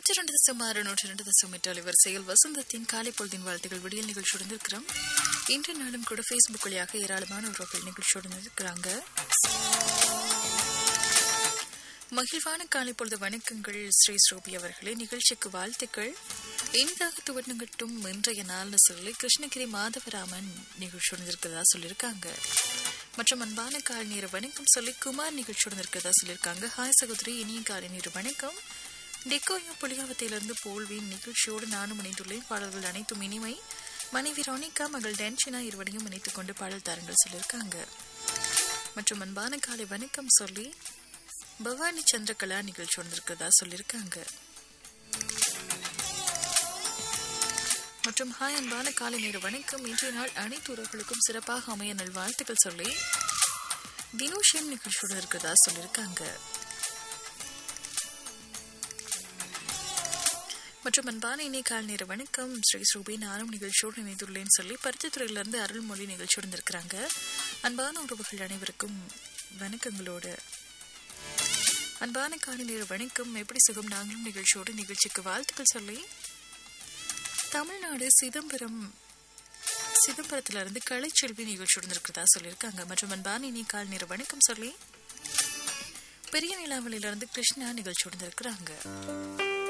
நூற்றி ரெண்டு தசம் ஆறு நூற்றி ரெண்டு தசம் எட்டு அலைவரிசையில் வசந்தத்தின் காலை பொழுதின் வாழ்த்துகள் விடியல் நிகழ்ச்சியுடன் இருக்கிறோம் இன்று நாளும் கூட ஃபேஸ்புக் வழியாக ஏராளமான உறவுகள் நிகழ்ச்சியுடன் இருக்கிறாங்க மகிழ்வான காலை பொழுது வணக்கங்கள் ஸ்ரீ ஸ்ரூபி அவர்களே நிகழ்ச்சிக்கு வாழ்த்துக்கள் இனிதாக துவட்டங்கட்டும் இன்றைய நாள்னு சொல்லி கிருஷ்ணகிரி மாதவராமன் நிகழ்ச்சியுடன் இருக்கிறதா சொல்லியிருக்காங்க மற்றும் அன்பான காலை நேர வணக்கம் சொல்லி குமார் நிகழ்ச்சியுடன் இருக்கிறதா சொல்லியிருக்காங்க ஹாய் சகோதரி இனிய காலை நேர வணக்கம் டெக்கோயும் புலிகாவத்திலிருந்து போல்வின் நிகழ்ச்சியோடு நானும் இணைந்துள்ளேன் பாடல்கள் அனைத்தும் இனிமை மனைவி ரோனிகா மகள் டென்ஷனா இருவரையும் இணைத்துக் கொண்டு பாடல் தாருங்கள் சொல்லியிருக்காங்க மற்றும் அன்பான காலை வணக்கம் சொல்லி பவானி சந்திரகலா நிகழ்ச்சி வந்திருக்கிறதா சொல்லியிருக்காங்க மற்றும் ஹாய் அன்பான காலை நேர வணக்கம் இன்றைய நாள் அனைத்து உறவுகளுக்கும் சிறப்பாக அமைய நல் வாழ்த்துக்கள் சொல்லி தினோஷம் நிகழ்ச்சியோட இருக்கிறதா சொல்லியிருக்காங்க மற்றும் அன்பான இணை கால் நேர வணக்கம் ஸ்ரீ ஸ்ரூபி நானும் நிகழ்ச்சியோடு இணைந்துள்ளேன்னு சொல்லி பருத்தித்துறையிலிருந்து அருள்மொழி நிகழ்ச்சியோடு இருக்கிறாங்க அன்பான உறவுகள் அனைவருக்கும் வணக்கங்களோடு அன்பான காலை நேர வணக்கம் எப்படி சுகம் நாங்களும் நிகழ்ச்சியோடு நிகழ்ச்சிக்கு வாழ்த்துக்கள் சொல்லி தமிழ்நாடு சிதம்பரம் சிதம்பரத்திலிருந்து கலைச்செல்வி நிகழ்ச்சியுடன் இருக்கிறதா சொல்லியிருக்காங்க மற்றும் அன்பான இனி கால் நேர வணக்கம் சொல்லி பெரிய நிலாவலிலிருந்து கிருஷ்ணா நிகழ்ச்சியுடன் இருக்கிறாங்க